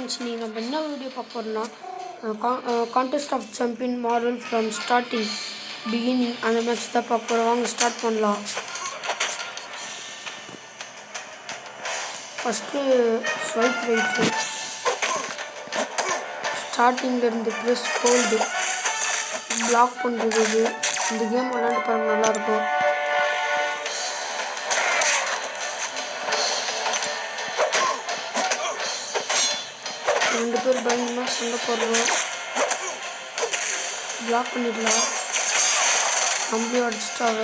Friends நீங்கள் நம்ம என்ன வீடியோ பார்க்க போகிறோம்னா contest of champion Marvel from starting beginning அந்த மேட்ச் தான் பார்க்க போகிறோம் வாங்க ஸ்டார்ட் பண்ணலாம் ஃபஸ்ட்டு ஸ்வைப் ரைட்டு ஸ்டார்டிங்கில் இருந்து ப்ளஸ் கோல்டு பிளாக் பண்ணுறது இது இந்த கேம் விளாண்டு பாருங்க நல்லாயிருக்கும் ரெண்டு பேர் பயங்கரமாக சண்டை போடுறோம் பிளாக் பண்ணிடலாம் நம்மளையும் அடிச்சிட்டாங்க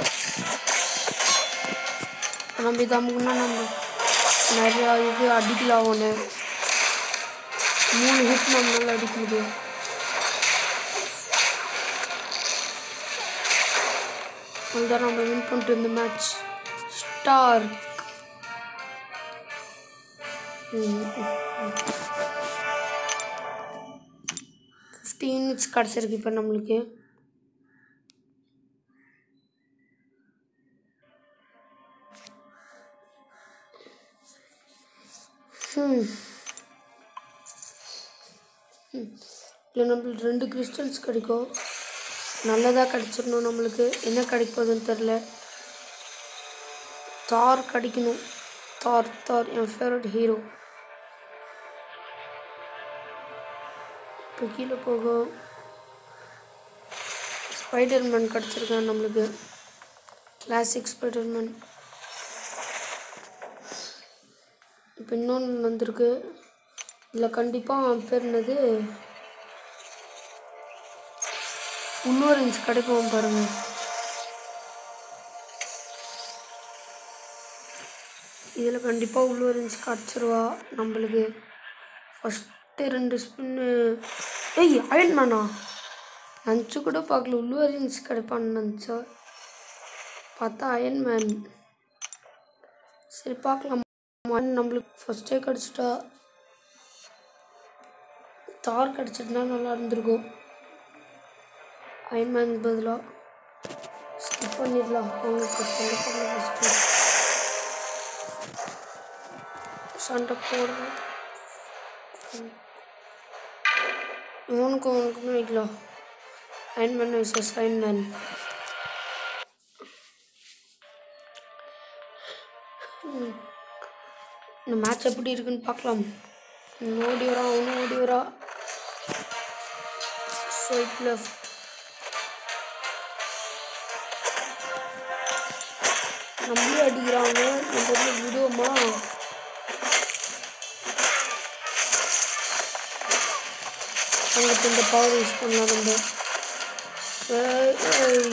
நம்ம இது அமுக்குனா நம்ம நிறையா இது அடிக்கலாம் ஒன்று மூணு ஹிட் நம்மளால அடிக்க முடியும் அதுதான் நம்ம வின் பண்ணிட்டு இந்த மேட்ச் ஸ்டார் ஃபிஃப்டீன் மினிட்ஸ் கிடச்சிருக்கு இப்போ நம்மளுக்கு இல்லை நம்மளுக்கு ரெண்டு கிறிஸ்டல்ஸ் கிடைக்கும் நல்லதாக கிடச்சிடணும் நம்மளுக்கு என்ன கிடைக்க போகுதுன்னு தெரில தார் கிடைக்கணும் தார் தார் என் ஃபேவரட் ஹீரோ இப்போ கீழே போகும் ஸ்பைடர்மேன் கிடச்சிருக்கான் நம்மளுக்கு கிளாசிக் ஸ்பைடர்மேன் இப்போ இன்னொன்று வந்திருக்கு இதில் கண்டிப்பாக அவன் பேர் என்னது உள்ளூரன்ஸ் கிடைக்கும் பாருங்க இதில் கண்டிப்பாக உள்ளூரன்ஸ் கிடச்சிருவா நம்மளுக்கு ஃபஸ்ட்டு ரெண்டு ஸ்பின்னு ஏய் அயன்மேனா நினச்சி கூட பார்க்கல உள்ளூரன்ஸ் கிடைப்பான்னு நினச்சா பார்த்தா அயன்மேன் சரி பார்க்கலாம் நம்மளுக்கு ஃபஸ்ட்டே கிடச்சிட்டா தார் கிடச்சிட்டுனா நல்லா இருந்திருக்கும் அயன்மேன் பதிலாக ஸ்கிப் பண்ணிடலாம் அவங்களுக்கு சண்டை போட ஃபஸ்ட்டு சண்டை போட இவனுக்கும் அவனுக்குமே வைக்கலாம் அயன்மேன் விசஸ் அயன்மேன் இந்த மேட்ச் எப்படி இருக்குன்னு பார்க்கலாம் ஓடி வரா அவனும் ஓடி வரா ஸ்வைப் லெஃப்ட் நம்மளே அடிக்கிறாங்க நம்ம வந்து விடுவோமா அவங்களுக்கு இந்த பவர் யூஸ் பண்ணலாம் நம்ம ஏய், ஏய்.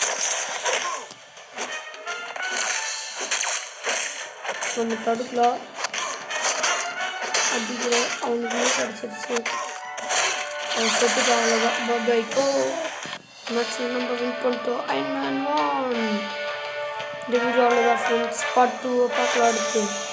நம்ம தடுக்கலாம் அடிக்கிறோம் அவனுக்குமே கிடச்சிருச்சு அவன் செத்துட்டு அவ்வளோதான் பபாய்க்கோ மேட்ச்சில் நம்ம வின் பண்ணிட்டோம் ஐ மேன் வான் இந்த வீடியோ அவ்வளோதான் ஃப்ரெண்ட்ஸ் பார்ட் டூ பார்க்கலாம் அடுத்து